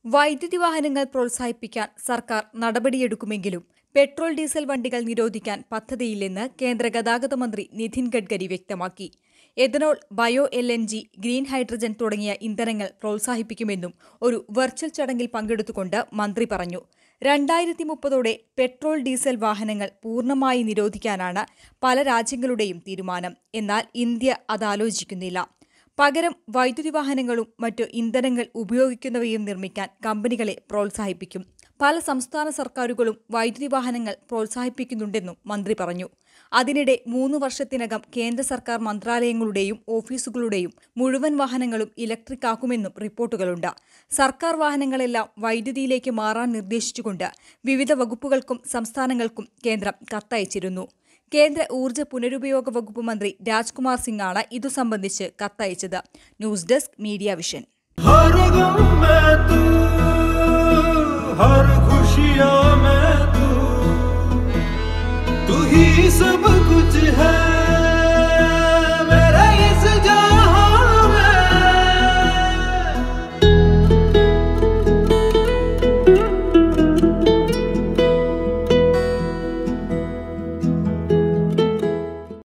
വൈദ്യുതി വാഹനങ്ങൾ പ്രോത്സാഹിപ്പിക്കാൻ സർക്കാർ നടപടിയെടുക്കുമെങ്കിലും പെട്രോൾ ഡീസൽ വണ്ടികൾ നിരോധിക്കാൻ പദ്ധതിയില്ലെന്ന് കേന്ദ്ര ഗതാഗത മന്ത്രി നിതിൻ ഗഡ്കരി വ്യക്തമാക്കി ethanol bio L N G green hydrogen തുടങ്ങിയ ഇന്ധനങ്ങൾ പ്രോത്സാഹിപ്പിക്കുമെന്നും ഒരു വെർച്വൽ ചടങ്ങിൽ പങ്കെടുത്തുകൊണ്ട് മന്ത്രി പറഞ്ഞു രണ്ടായിരത്തി മുപ്പതോടെ പെട്രോൾ ഡീസൽ വാഹനങ്ങൾ പൂർണ്ണമായി നിരോധിക്കാനാണ് പല രാജ്യങ്ങളുടെയും തീരുമാനം എന്നാൽ ഇന്ത്യ അതാലോചിക്കുന്നില്ല പകരം വൈദ്യുതി വാഹനങ്ങളും മറ്റു ഇന്ധനങ്ങൾ ഉപയോഗിക്കുന്നവയും നിർമ്മിക്കാൻ കമ്പനികളെ പ്രോത്സാഹിപ്പിക്കും പല സംസ്ഥാന സർക്കാരുകളും വൈദ്യുതി വാഹനങ്ങൾ പ്രോത്സാഹിപ്പിക്കുന്നുണ്ടെന്നും മന്ത്രി പറഞ്ഞു അതിനിടെ മൂന്ന് വർഷത്തിനകം കേന്ദ്ര സർക്കാർ മന്ത്രാലയങ്ങളുടെയും ഓഫീസുകളുടെയും മുഴുവൻ വാഹനങ്ങളും ഇലക്ട്രിക് ആക്കുമെന്നും റിപ്പോർട്ടുകളുണ്ട് സർക്കാർ വാഹനങ്ങളെല്ലാം വൈദ്യുതിയിലേക്ക് മാറാൻ നിർദ്ദേശിച്ചുകൊണ്ട് വിവിധ വകുപ്പുകൾക്കും സംസ്ഥാനങ്ങൾക്കും കേന്ദ്രം കത്തയച്ചിരുന്നു കേന്ദ്ര ഊർജ്ജ പുനരുപയോഗ വകുപ്പ് മന്ത്രി രാജ്കുമാർ സിംഗാണ് ഇതു സംബന്ധിച്ച് കത്തയച്ചത് ന്യൂസ് ഡെസ്ക് മീഡിയ വിഷൻ हर गम में तू हर खुशियों में तू तू ही सब कुछ है